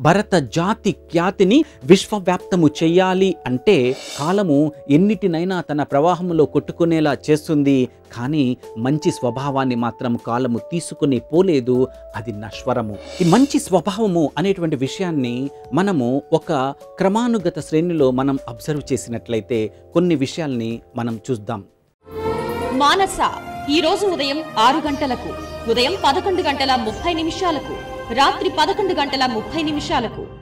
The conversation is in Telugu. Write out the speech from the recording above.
భరత జాతి ఖ్యాతిని విశ్వవ్యాప్తము చెయ్యాలి అంటే కాలము ఎన్నిటినైనా తన ప్రవాహంలో కొట్టుకునేలా చేస్తుంది కానీ మంచి స్వభావాన్ని మాత్రం కాలము తీసుకుని పోలేదు అది నశ్వరము ఈ మంచి స్వభావము అనేటువంటి విషయాన్ని మనము ఒక క్రమానుగత శ్రేణిలో మనం అబ్జర్వ్ చేసినట్లయితే కొన్ని విషయాల్ని మనం చూద్దాం మానస ఈ రోజు ఉదయం ఆరు గంటలకు ఉదయం పదకొండు గంటల ముప్పై నిమిషాలకు రాత్రి పదకొండు గంటల ముప్పై నిమిషాలకు